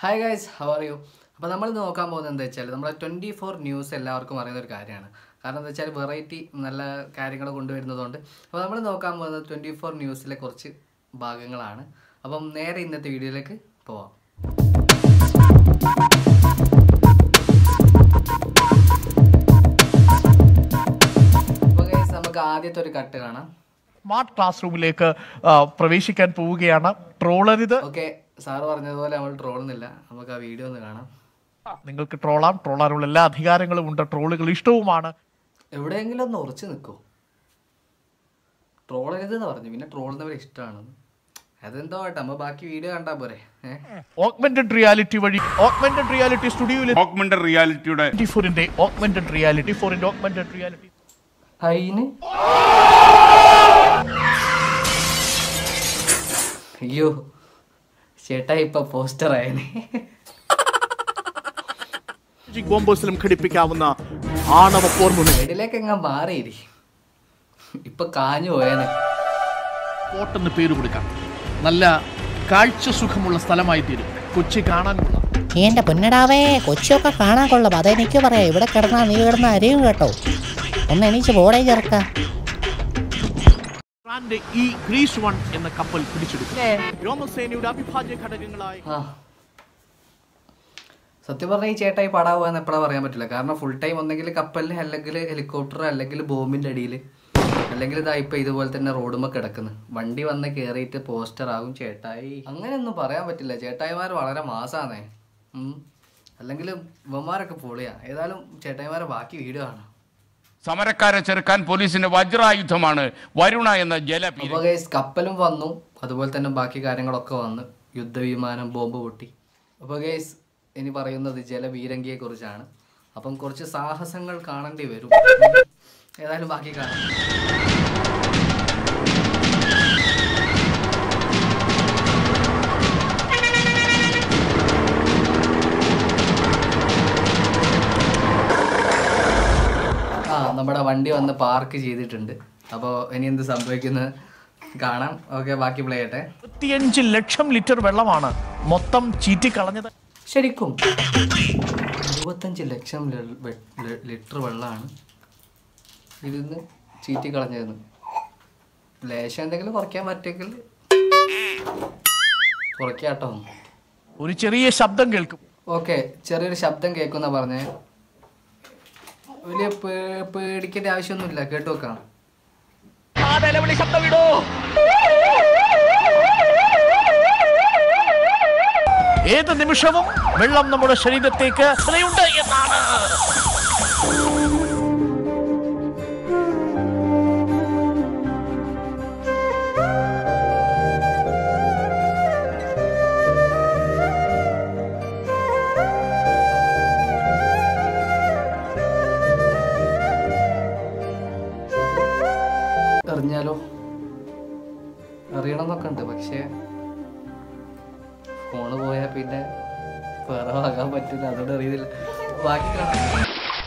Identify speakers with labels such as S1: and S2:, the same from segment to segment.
S1: Hi guys how are you അപ്പോൾ നമ്മൾ നോക്കാൻ പോകുന്നത് എന്താ വെച്ചാൽ നമ്മുടെ ട്വൻറ്റി ഫോർ ന്യൂസ് എല്ലാവർക്കും അറിയുന്ന ഒരു കാര്യമാണ് കാരണം എന്താ വെച്ചാൽ വെറൈറ്റി നല്ല കാര്യങ്ങൾ കൊണ്ടുവരുന്നതുകൊണ്ട് അപ്പോൾ നമ്മൾ നോക്കാൻ പോകുന്നത് ട്വൻറ്റി ഫോർ ന്യൂസിലെ കുറച്ച് ഭാഗങ്ങളാണ് അപ്പം നേരെ ഇന്നത്തെ വീഡിയോയിലേക്ക് പോവാം അപ്പോൾ ഗൈസ് നമുക്ക് ആദ്യത്തെ ഒരു കട്ട് കാണാം
S2: സ്മാർട്ട് ക്ലാസ് റൂമിലേക്ക് ആ, പ്രവേശിക്കാൻ പോവുകയാണ് ട്രോളരുത്
S1: ഓക്കെ സാറ് പറഞ്ഞതുപോലെ നമ്മൾ ട്രോളുന്നില്ല നമുക്ക് ആ വീഡിയോ ഒന്ന് കാണാം
S2: നിങ്ങൾക്ക് ട്രോളാം ട്രോളാനുള്ള എല്ലാ അധികാരങ്ങളും ഉണ്ട് ട്രോളുകൾ ഇഷ്ടവുമാണ്
S1: എവിടെയെങ്കിലും ഒന്ന് ഉറച്ചു നിൽക്കോ ട്രോളരുത് എന്ന് പറഞ്ഞു പിന്നെ ട്രോളുന്നവരെ ഇഷ്ടമാണ് അതെന്തോ ആട്ടെ നമ്മ ബാക്കി വീഡിയോ കണ്ടാ പോരെ ഏഹ്
S2: ഓഗ്മെന്റഡ് റിയാലിറ്റി വഴി ഓഗ്മെന്റഡ് റിയാലിറ്റി സ്റ്റുഡിയോയിൽ
S3: ഓഗ്മെന്റഡ് റിയാലിറ്റിയുടെ
S2: ട്വന്റി ഫോറിന്റെ ഓഗ്മെന്റഡ് റിയാലിറ്റി ഫോറിന്റെ ഓഗ്മെന്റഡ് റിയാലിറ്റി
S1: അയിന് അയ്യോ ചേട്ടാ ഇപ്പൊ പോസ്റ്റർ ആയനെ
S2: കോമ്പേഴ്സിലും ഘടിപ്പിക്കാവുന്ന ആണവ പോർമുന
S1: സൈഡിലേക്ക് എങ്ങാ മാറിയിരി ഇപ്പൊ കാഞ്ഞു പോയനെ
S2: സ്പോട്ട് എന്ന് പേര് കൊടുക്കാം നല്ല കാഴ്ച സുഖമുള്ള സ്ഥലമായി തീരും കൊച്ചി കാണാൻ കൊള്ളാം
S4: എന്റെ പൊന്നടാവേ കൊച്ചിയൊക്കെ കാണാൻ കൊള്ളാം അതെനിക്ക് പറയാം ഇവിടെ കിടന്നാ നീ കിടന്ന അരിയും കേട്ടോ ഒന്ന് എണീച്ച് ബോഡേ ചേർക്ക
S2: ഇറാന്റെ ഈ ഗ്രീസ് വൺ എന്ന കപ്പൽ പിടിച്ചെടുക്കും വ്യോമസേനയുടെ അവിഭാജ്യ ഘടകങ്ങളായി
S1: ആ സത്യം പറഞ്ഞാൽ ഈ ചേട്ടായി പടാവുകയെന്ന് എപ്പോഴാ പറയാൻ പറ്റില്ല കാരണം ഫുൾ ടൈം ഒന്നെങ്കിൽ കപ്പലിൽ അല്ലെങ്കിൽ ഹെലികോപ്റ്റർ അല്ലെങ്കിൽ ബോംബിന്റെ അടിയിൽ അല്ലെങ്കിൽ ഇതാ ഇപ്പൊ ഇതുപോലെ തന്നെ റോഡുമ്മ കിടക്കുന്നു വണ്ടി വന്ന് കയറിയിട്ട് പോസ്റ്റർ ആകും ചേട്ടായി അങ്ങനെയൊന്നും പറയാൻ പറ്റില്ല ചേട്ടായിമാർ വളരെ മാസാന്നേ ഉം. അല്ലെങ്കിൽ ഇവന്മാരൊക്കെ പൊളിയാ ഏതായാലും ചേട്ടായിമാരെ ബാക്കി വീഡിയോ കാണാം
S3: സമരക്കാരെ ചെറുക്കാൻ പോലീസിന്റെ വജ്രായുധമാണ് വരുണ എന്ന ജലപീര
S1: അപ്പോൾ ഗൈസ് കപ്പലും വന്നു അതുപോലെ തന്നെ ബാക്കി കാര്യങ്ങളൊക്കെ വന്ന് യുദ്ധവിമാനം ബോംബ് പൊട്ടി അപ്പോൾ ഗൈസ് ഇനി പറയുന്നത് ജലവീരങ്കിയെ കുറിച്ചാണ് അപ്പം കുറച്ച് സാഹസങ്ങൾ കാണേണ്ടി വരും ഏതായാലും ബാക്കി കാണാം ആ നമ്മുടെ വണ്ടി വന്ന് പാർക്ക് ചെയ്തിട്ടുണ്ട് അപ്പോൾ ഇനി എന്ത് സംഭവിക്കുന്നത് കാണാം ഓക്കെ ബാക്കി പ്ലേ ചെയ്യട്ടെ
S2: ഇരുപത്തിയഞ്ച് ലക്ഷം ലിറ്റർ വെള്ളമാണ് മൊത്തം ചീറ്റിക്കളഞ്ഞത്
S1: ശരിക്കും ഇരുപത്തഞ്ച് ലക്ഷം ലെ- വെ- ലെ- ലിറ്റർ വെള്ളമാണ് ഇതിന്ന് ചീറ്റി കളഞ്ഞതെന്ന് ലേശം എന്തെങ്കിലും കുറയ്ക്കാൻ പറ്റുമെങ്കിൽ കുറയ്ക്കാട്ടോ
S2: ഒരു ചെറിയ ശബ്ദം കേൾക്കും
S1: ഓക്കെ ചെറിയൊരു ശബ്ദം കേൾക്കുന്ന പറഞ്ഞേ വലിയ പേ- പേടിക്കേണ്ട ആവശ്യമൊന്നുമില്ല കേട്ടു വെക്കാം
S2: ആ നിലവിളി ശബ്ദം ഇടൂ ഏത് നിമിഷവും വെള്ളം നമ്മുടെ ശരീരത്തേക്ക് ഉണ്ട് എന്നാണ്
S1: അറിഞ്ഞാലോ അറിയണമെന്നൊക്കെ ഉണ്ട് പക്ഷേ ഫോണ് പോയാൽ പിന്നെ വേറെ വാങ്ങാൻ പറ്റില്ല അതുകൊണ്ട് അറിയുന്നില്ല ബാക്കി കാണാം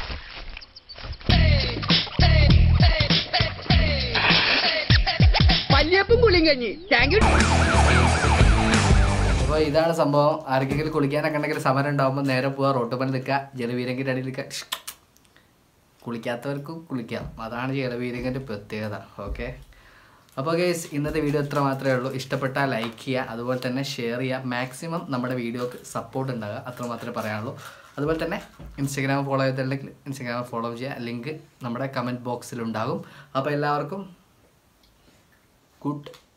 S5: പല്ലിയപ്പും കുളിയും കഴിഞ്ഞ് താങ്ക് യു
S1: അപ്പോൾ ഇതാണ് സംഭവം ആർക്കെങ്കിലും കുളിക്കാനൊക്കെ ഉണ്ടെങ്കിൽ സമരം ഉണ്ടാകുമ്പോൾ നേരെ പോവാ റോട്ടുപണി നിൽക്കുക ജലവീരങ്കിൻ്റെ അടിയിൽ നിൽക്കുക കുളിക്കാത്തവർക്കും കുളിക്കാം അതാണ് ജലവീരങ്കിൻ്റെ പ്രത്യേകത ഓക്കെ അപ്പോൾ ഗേസ് ഇന്നത്തെ വീഡിയോ ഇത്ര മാത്രമേ ഉള്ളൂ ഇഷ്ടപ്പെട്ടാൽ ലൈക്ക് ചെയ്യുക അതുപോലെ തന്നെ ഷെയർ ചെയ്യുക മാക്സിമം നമ്മുടെ വീഡിയോക്ക് സപ്പോർട്ട് ഉണ്ടാകുക അത്ര മാത്രമേ പറയാനുള്ളൂ അതുപോലെ തന്നെ ഇൻസ്റ്റഗ്രാം ഫോളോ ചെയ്തിട്ടുണ്ടെങ്കിൽ ഇൻസ്റ്റഗ്രാം ഫോളോ ചെയ്യുക ലിങ്ക് നമ്മുടെ കമൻറ്റ് ബോക്സിലുണ്ടാകും അപ്പോൾ എല്ലാവർക്കും ഗുഡ്